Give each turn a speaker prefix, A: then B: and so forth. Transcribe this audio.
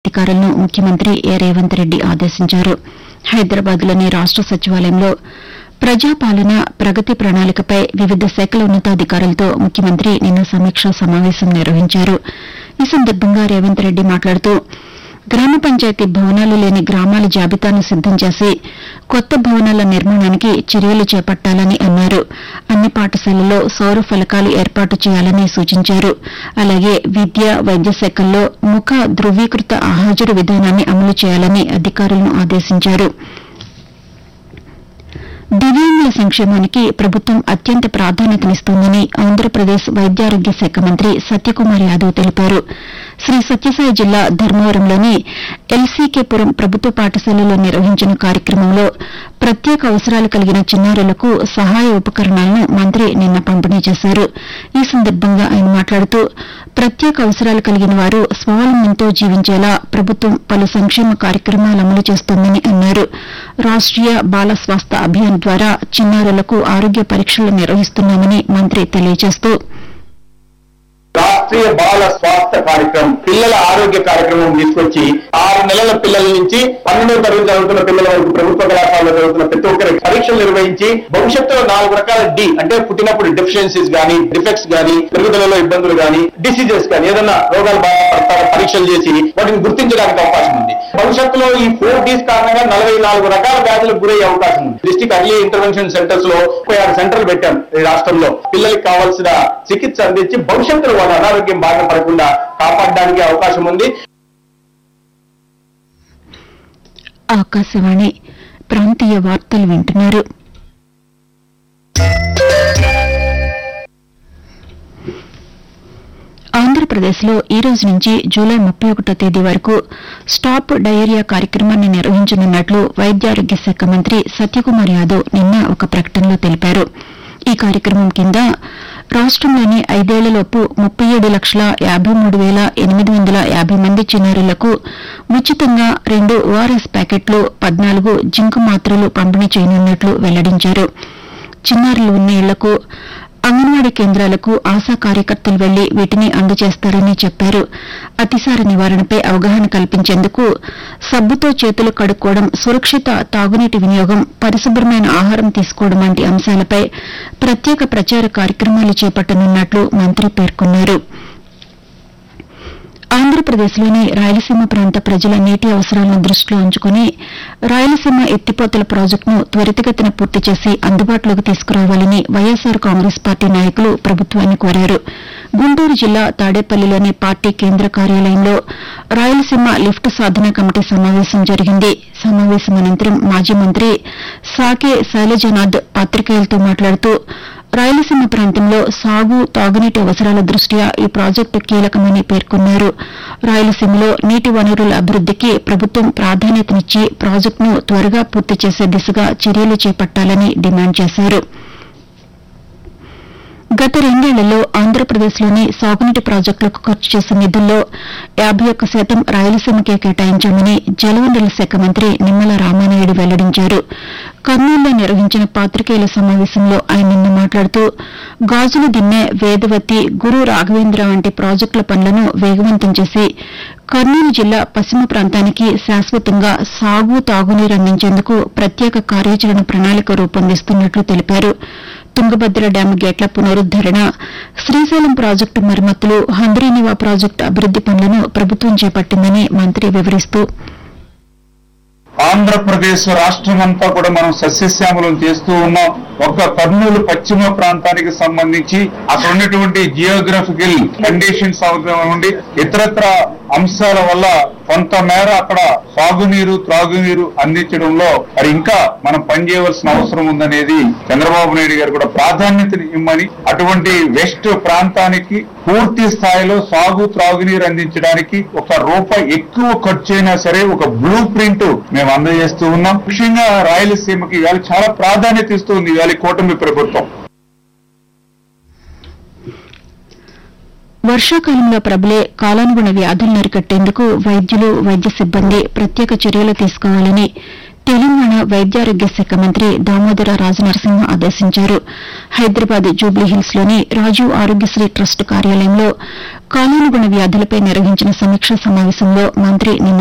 A: అధికారులను ముఖ్యమంత్రి ఏ రేవంత్ రెడ్డి ఆదేశించారు హైదరాబాద్లోని రాష్ట సచివాలయంలో ప్రజాపాలన ప్రగతి ప్రణాళికపై వివిధ శాఖల ఉన్నతాధికారులతో ముఖ్యమంత్రి నిన్న సమీక్షా సమావేశం నిర్వహించారు ఈ సందర్భంగా రేవంత్ రెడ్డి మాట్లాడుతూ గ్రామ పంచాయతీ భవనాలు లేని గ్రామాల జాబితాను సిద్దం చేసి కొత్త భవనాల నిర్మాణానికి చర్యలు చేపట్టాలని అన్నారు అన్ని పాఠశాలల్లో సౌర ఫలకాలు ఏర్పాటు చేయాలని సూచించారు అలాగే విద్య వైద్య శాఖల్లో ముఖ ధృవీకృత హాజరు విధానాన్ని అమలు చేయాలని అధికారులను ఆదేశించారు దివ్యాంగుల సంక్షేమానికి ప్రభుత్వం అత్యంత ప్రాధాన్యతనిస్తోందని ఆంధ్రప్రదేశ్ వైద్యారోగ్య శాఖ మంత్రి సత్యకుమార్ యాదవ్ తెలిపారు శ్రీ సత్యసాయి జిల్లా ధర్మవరంలోని ఎల్సీకేపురం ప్రభుత్వ పాఠశాలలో నిర్వహించిన కార్యక్రమంలో ప్రత్యేక అవసరాలు కలిగిన చిన్నారులకు సహాయ ఉపకరణాలను మంత్రి నిన్న పంపిణీ చేశారు ఈ సందర్భంగా ఆయన మాట్లాడుతూ ప్రత్యేక అవసరాలు కలిగిన వారు స్వావలంబనతో జీవించేలా ప్రభుత్వం పలు సంక్షేమ కార్యక్రమాలు అమలు చేస్తోందని అన్నారు రాష్ట్రీయ బాల స్వాస్థ్య అభియాన్ ద్వారా చిన్నారులకు ఆరోగ్య పరీక్షలు నిర్వహిస్తున్నామని మంత్రి తెలియజేస్తూ
B: రాష్ట్రీయ బాల స్వాస్థ్య కార్యక్రమం పిల్లల ఆరోగ్య కార్యక్రమం తీసుకొచ్చి ఆరు నెలల పిల్లల నుంచి పన్నెండవ తరగతి చదువుతున్న పిల్లల వరకు ప్రభుత్వ కళాశాలలో చదువుతున్న ప్రతి ఒక్కరికి పరీక్షలు నిర్వహించి భవిష్యత్తులో నాలుగు రకాల డి అంటే పుట్టినప్పుడు డెఫిషియన్సీస్ గానీ డిఫెక్ట్స్ గానీ పెరుగుదలలో ఇబ్బందులు గానీ డిసీజెస్ కానీ ఏదైనా రోగాలు బాగా పడతారో పరీక్షలు చేసి వాటిని గుర్తించడానికి అవకాశం ఉంది భవిష్యత్తులో ఈ ఫోర్ డీస్ కారణంగా నలభై నాలుగు రకాల వ్యాధులకు గురయ్యే అవకాశం ఉంది డిస్టిక్ అర్లీ ఇంటర్వెన్షన్ సెంటర్స్ లో ముప్పై ఆరు సెంటర్లు పెట్టాం ఈ రాష్ట్రంలో పిల్లలకి కావాల్సిన చికిత్స అందించి భవిష్యత్తులో వాళ్ళ అనారోగ్యం బారిన పడకుండా కాపాడడానికి అవకాశం ఉంది
A: ఆకాశవాణి ప్రాంతీయ వార్తలు వింటున్నారు ఆంధ్రప్రదేశ్లో ఈ రోజు నుంచి జూలై ముప్పై ఒకటో తేదీ వరకు స్టాప్ డయేరియా కార్యక్రమాన్ని నిర్వహించనున్నట్లు వైద్యారోగ్య శాఖ మంత్రి సత్యకుమార్ యాదవ్ నిన్న ఒక ప్రకటనలో తెలిపారు ఈ కార్యక్రమం కింద రాష్టంలోని ఐదేళ్లలోపు ముప్పై ఏడు లక్షల యాబై మూడు వేల ఎనిమిది వందల యాబై మంది చిన్నారులకు ఉచితంగా రెండు ఓఆర్ఎస్ ప్యాకెట్లు పద్నాలుగు జింక్ మాత్రలు పంపిణీ చేయనున్నట్లు వెల్లడించారు చిన్నారులు ఉన్న ఇళ్లకు అంగన్వాడీ కేంద్రాలకు ఆశా కార్యకర్తలు వెళ్లి వీటిని అందజేస్తారని చెప్పారు అతిసార నివారణపై అవగాహన కల్పించేందుకు సబ్బుతో చేతులు కడుక్కోవడం సురక్షిత తాగునీటి వినియోగం పరిశుభ్రమైన ఆహారం తీసుకోవడం వంటి అంశాలపై ప్రత్యేక ప్రచార కార్యక్రమాలు చేపట్టనున్నట్లు మంత్రి పేర్కొన్నారు ఆంధ్రప్రదేశ్లోని రాయలసీమ ప్రాంత ప్రజల నీటి అవసరాలను దృష్టిలో ఉంచుకుని రాయలసీమ ఎత్తిపోతల ప్రాజెక్టును త్వరితగతిన పూర్తి చేసి అందుబాటులోకి తీసుకురావాలని వైఎస్సార్ కాంగ్రెస్ పార్టీ నాయకులు ప్రభుత్వాన్ని కోరారు గుంటూరు జిల్లా తాడేపల్లిలోని పార్టీ కేంద్ర కార్యాలయంలో రాయలసీమ లిఫ్ట్ సాధన కమిటీ సమావేశం జరిగింది సమావేశం అనంతరం మాజీ మంత్రి సాకే శైలజనాథ్ పాతికేయులతో మాట్లాడుతూ రాయలసీమ ప్రాంతంలో సాగు తాగునీటి అవసరాల దృష్ట్యా ఈ ప్రాజెక్టు కీలకమని పేర్కొన్నారు రాయలసీమలో నీటి వనరుల అభివృద్దికి ప్రభుత్వం ప్రాధాన్యతనిచ్చి ప్రాజెక్టును త్వరగా పూర్తి చేసే దిశగా చర్యలు చేపట్టాలని డిమాండ్ చేశారు గత రెండేళ్లలో ఆంధ్రప్రదేశ్లోని సాగునీటి ప్రాజెక్టులకు ఖర్చు చేసిన నిధుల్లో యాబై ఒక్క శాతం రాయలసీమకే కేటాయించామని జలవనరుల శాఖ మంత్రి నిమ్మల రామానాయుడు వెల్లడించారు కర్నూలులో నిర్వహించిన పాతికేయుల సమావేశంలో ఆయన నిన్న మాట్లాడుతూ గాజుల దిన్నె వేదవతి గురు రాఘవేంద్ర వంటి ప్రాజెక్టుల పనులను వేగవంతం చేసి కర్నూలు జిల్లా పశ్చిమ ప్రాంతానికి శాశ్వతంగా సాగు తాగునీరు అందించేందుకు ప్రత్యేక కార్యాచరణ ప్రణాళిక రూపొందిస్తున్నట్లు తెలిపారు తుంగభద్ర డ్యాం గేట్ల పునరుద్దరణ శ్రీశైలం ప్రాజెక్టు మరమ్మతులు హంద్రీనివా ప్రాజెక్టు అభివృద్ది పనులను ప్రభుత్వం చేపట్టిందని మంత్రి వివరిస్తూ
C: ఆంధ్రప్రదేశ్ రాష్ట్రం అంతా కూడా మనం సస్యశ్యామలం చేస్తూ ఉన్నాం ఒక్క కర్నూలు పశ్చిమ ప్రాంతానికి సంబంధించి అక్కడ ఉన్నటువంటి జియోగ్రఫికల్ కండిషన్స్ నుండి ఇతరత్ర అంశాల వల్ల కొంతమేర అక్కడ సాగునీరు త్రాగునీరు అందించడంలో మరి ఇంకా మనం పనిచేయవలసిన అవసరం ఉందనేది చంద్రబాబు నాయుడు గారు కూడా ప్రాధాన్యతని ఇమ్మని అటువంటి వెస్ట్ ప్రాంతానికి పూర్తి స్థాయిలో సాగు త్రాగునీరు అందించడానికి ఒక రూపాయి ఎక్కువ ఖర్చు అయినా సరే ఒక బ్లూ ప్రింట్ మేము అందజేస్తూ ఉన్నాం ముఖ్యంగా రాయలసీమకి ఇవాళ చాలా ప్రాధాన్యత ఇస్తుంది ఇవాళ కూటమి ప్రభుత్వం
A: వర్షాకాలంలో ప్రబలే కాలానుగుణ వ్యాధులను అరికట్టేందుకు వైద్యులు వైద్య సిబ్బంది ప్రత్యేక చర్యలు తీసుకోవాలని తెలంగాణ వైద్యారోగ్య శాఖ మంత్రి దామోదర రాజనరసింహ ఆదేశించారు హైదరాబాద్ జూబ్లీహిల్స్ లోని రాజీవ్ ఆరోగ్యశ్రీ ట్రస్ట్ కార్యాలయంలో కాలానుగుణ వ్యాధులపై నిర్వహించిన సమీక్షా సమావేశంలో మంత్రి నిన్న